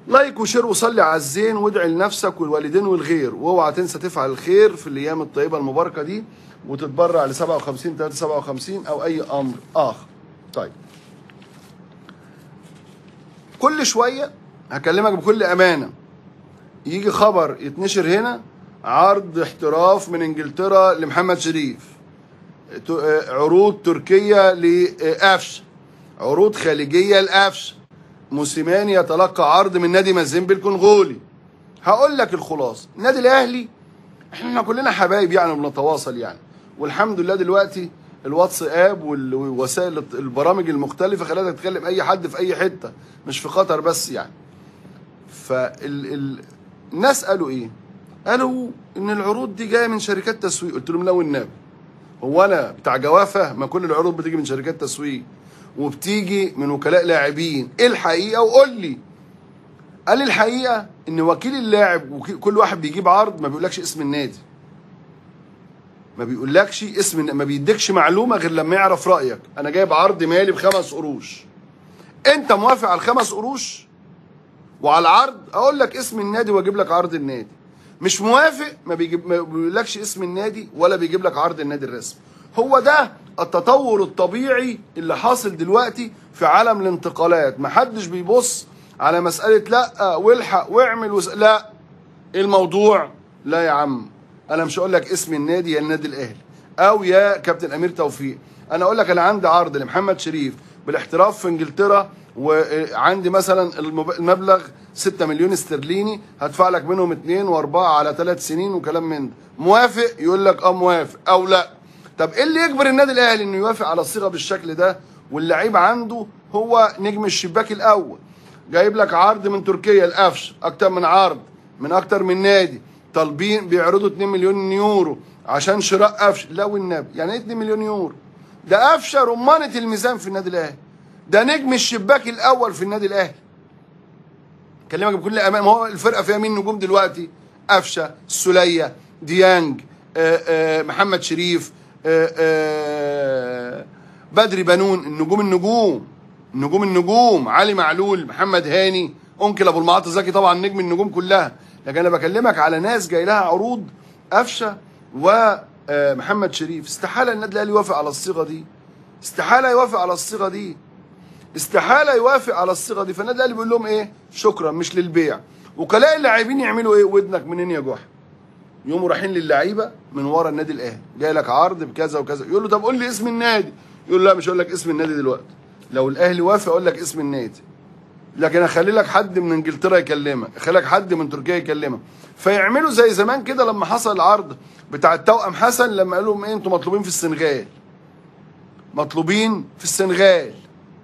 لايك وشير وصلي على الزين وادعي لنفسك والوالدين والغير واوعى تنسى تفعل الخير في الايام الطيبه المباركه دي وتتبرع ل 57 357 او اي امر اخر. طيب. كل شويه هكلمك بكل امانه يجي خبر يتنشر هنا عرض احتراف من انجلترا لمحمد شريف ت- آه، عروض تركيه لقفش عروض خليجيه لقفش موسيماني يتلقى عرض من نادي مازيمبي الكونغولي هقول لك الخلاصه النادي الاهلي احنا كلنا حبايب يعني وبنتواصل يعني والحمد لله دلوقتي الواتساب والوسائل البرامج المختلفه خلتك تكلم اي حد في اي حته مش في قطر بس يعني فال ال... الناس قالوا ايه قالوا ان العروض دي جايه من شركات تسويق قلت لهم لا والنبي هو انا بتاع جوافه ما كل العروض بتيجي من شركات تسويق وبتيجي من وكلاء لاعبين ايه الحقيقه وقول لي قال لي الحقيقه ان وكيل اللاعب وكل واحد بيجيب عرض ما بيقولكش اسم النادي ما بيقولكش اسم ما بيديكش معلومه غير لما يعرف رايك انا جايب عرض مالي بخمس قروش انت موافق على الخمس قروش وعلى العرض اقول لك اسم النادي واجيب لك عرض النادي مش موافق ما بيجيب ما بيقولكش اسم النادي ولا بيجيب لك عرض النادي الرسمي هو ده التطور الطبيعي اللي حاصل دلوقتي في عالم الانتقالات محدش بيبص على مسألة لا والحق واعمل وس... لا الموضوع لا يا عم انا مش هقول لك اسم النادي يا النادي الاهلي او يا كابتن امير توفيق انا اقول لك انا عندي عرض لمحمد شريف بالاحتراف في انجلترا وعندي مثلا المب- المبلغ 6 مليون استرليني هدفع لك منهم اثنين واربعه على ثلاث سنين وكلام من ده موافق يقول لك اه موافق او لا طب ايه اللي يجبر النادي الاهلي انه يوافق على الصيغه بالشكل ده واللعيب عنده هو نجم الشباك الاول جايب لك عرض من تركيا القفش اكتر من عرض من اكتر من نادي طالبين بيعرضوا 2 مليون يورو عشان شراء قفش لا والنبي يعني ايه 2 مليون يورو ده قفشه رمانه الميزان في النادي الاهلي ده نجم الشباك الاول في النادي الاهلي كلمك بكل امان ما هو الفرقه فيها مين نجوم دلوقتي قفشه السوليه ديانج آآ آآ محمد شريف آآ آآ بدري بنون النجوم النجوم النجوم النجوم علي معلول محمد هاني انكل ابو المعاطي زكي طبعا نجم النجوم كلها لكن انا بكلمك على ناس جاي لها عروض قفشه ومحمد شريف استحاله النادي الاهلي يوافق على الصيغه دي استحاله يوافق على الصيغه دي استحاله يوافق على الصيغه دي فالنادي الاهلي بيقول لهم ايه شكرا مش للبيع وكلاء اللاعبين يعملوا ايه ودنك منين يا جحا يقوموا رايحين للعيبه من ورا النادي الاهلي جاي لك عرض بكذا وكذا يقول له طب قول لي اسم النادي يقول له لا مش هقول لك اسم النادي دلوقتي لو الاهلي وافق اقول لك اسم النادي لكن اخلي لك حد من انجلترا يكلمك اخلي لك حد من تركيا يكلمك فيعملوا زي زمان كده لما حصل العرض بتاع التوأم حسن لما قالوا لهم ايه انتوا مطلوبين في السنغال مطلوبين في السنغال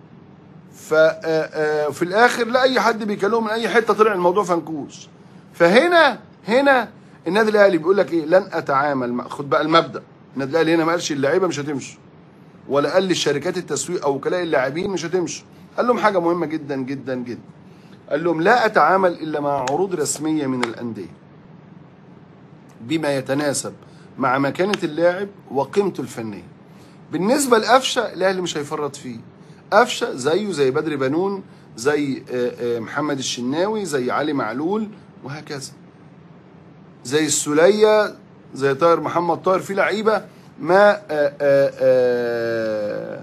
ففي الاخر لا اي حد بيكلمه من اي حته طلع الموضوع فنكوش فهنا هنا النادي الاهلي بيقول لك ايه لن اتعامل مع خد بقى المبدا النادي الاهلي هنا ما قالش اللعيبه مش هتمشي ولا قال للشركات التسويق او وكلاء اللاعبين مش هتمشي قال لهم حاجه مهمه جدا جدا جدا قال لهم لا اتعامل الا مع عروض رسميه من الانديه بما يتناسب مع مكانه اللاعب وقيمته الفنيه بالنسبه لقفشه الاهلي مش هيفرط فيه قفشه زيه زي بدري بنون زي آه، آه، محمد الشناوي زي علي معلول وهكذا زي السوليه زي طاهر محمد طاهر في لعيبه ما آه، آه، آه،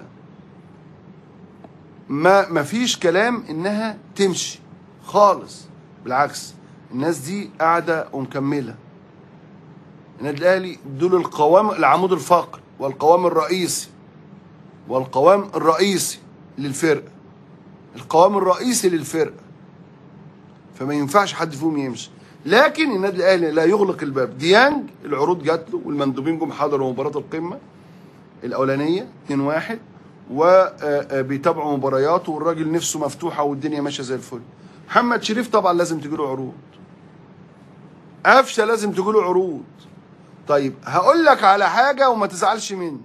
ما ما فيش كلام انها تمشي خالص بالعكس الناس دي قاعده ومكمله النادي الاهلي دول القوام العمود الفقري والقوام الرئيسي والقوام الرئيسي للفرقه القوام الرئيسي للفرقه فما ينفعش حد فيهم يمشي لكن النادي الاهلي لا يغلق الباب ديانج العروض جات له والمندوبين جم حضروا مباراه القمه الاولانيه 2-1 وبيتابعوا مبارياته والراجل نفسه مفتوحه والدنيا ماشيه زي الفل محمد شريف طبعا لازم تجي له عروض قفشه لازم تجي له عروض طيب هقول لك على حاجه وما تزعلش مني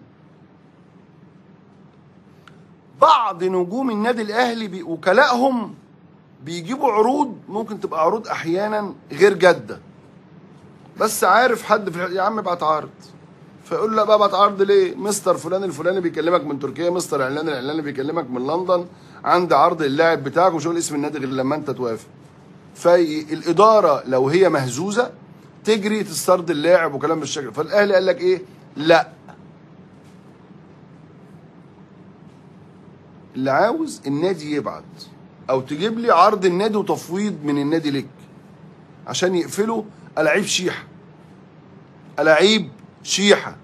بعض نجوم النادي الاهلي بي- وكلائهم بيجيبوا عروض ممكن تبقى عروض احيانا غير جاده بس عارف حد في الح- يا عم ابعت عرض فيقول له لا بقى ابعت عرض ليه مستر فلان الفلاني بيكلمك من تركيا مستر اعلان الاعلاني بيكلمك من لندن عندي عرض اللاعب بتاعك ومش هقول اسم النادي غير لما انت توافق فالاداره لو هي مهزوزه تجري تسترد اللاعب وكلام بالشكل فالاهلي قال لك ايه لا اللي عاوز النادي يبعت او تجيب لي عرض النادي وتفويض من النادي لك عشان يقفلوا الاعيب شيحه الاعيب شيحه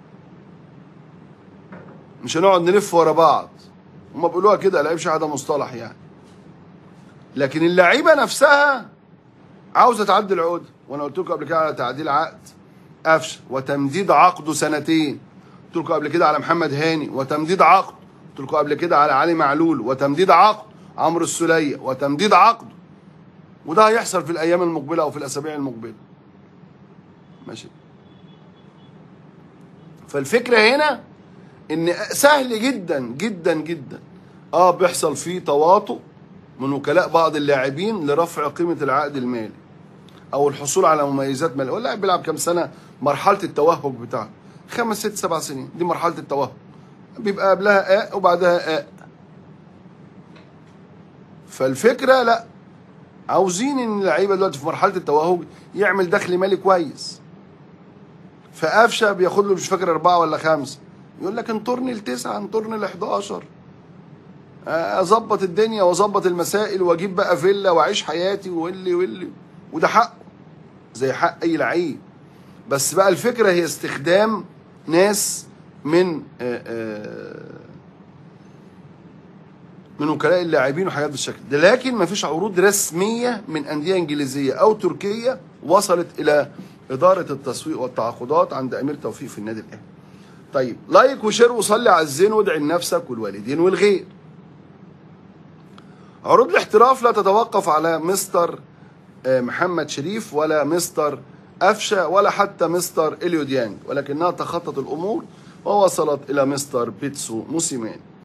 مش هنقعد نلف ورا بعض هما بيقولوها كده الاعيب شيحه ده مصطلح يعني لكن اللعيبه نفسها عاوزه تعدل عقد وانا قلت لكم قبل كده على تعديل عقد قفشه وتمديد عقده سنتين قلت لكم قبل كده على محمد هاني وتمديد عقد قلت لكم قبل كده على علي معلول وتمديد عقد عمرو السوليه وتمديد عقده وده هيحصل في الايام المقبله او في الاسابيع المقبله ماشي فالفكره هنا ان سهل جدا جدا جدا اه بيحصل فيه تواطؤ من وكلاء بعض اللاعبين لرفع قيمه العقد المالي او الحصول على مميزات ماليه واللاعب بيلعب كام سنه مرحله التوهج بتاعته خمس ست سبع سنين دي مرحله التوهج بيبقى قبلها آه وبعدها آه فالفكره لا عاوزين ان اللعيبه دلوقتي في مرحله التوهج يعمل دخل مالي كويس فقفشه بياخد له مش فاكر اربعه ولا خمسه يقول لك انطرني لتسعه انطرني ل 11 اظبط الدنيا واظبط المسائل واجيب بقى فيلا واعيش حياتي واللي واللي وده حقه زي حق اي لعيب بس بقى الفكره هي استخدام ناس من آآ آآ من وكلاء اللاعبين وحاجات بالشكل ده لكن ما فيش عروض رسميه من انديه انجليزيه او تركيه وصلت الى اداره التسويق والتعاقدات عند امير توفيق في النادي الاهلي. طيب لايك وشير وصلي على الزين وادعي لنفسك والوالدين والغير. عروض الاحتراف لا تتوقف على مستر محمد شريف ولا مستر أفشة ولا حتى مستر إليو ديانج ولكنها تخطت الأمور ووصلت إلى مستر بيتسو موسيماني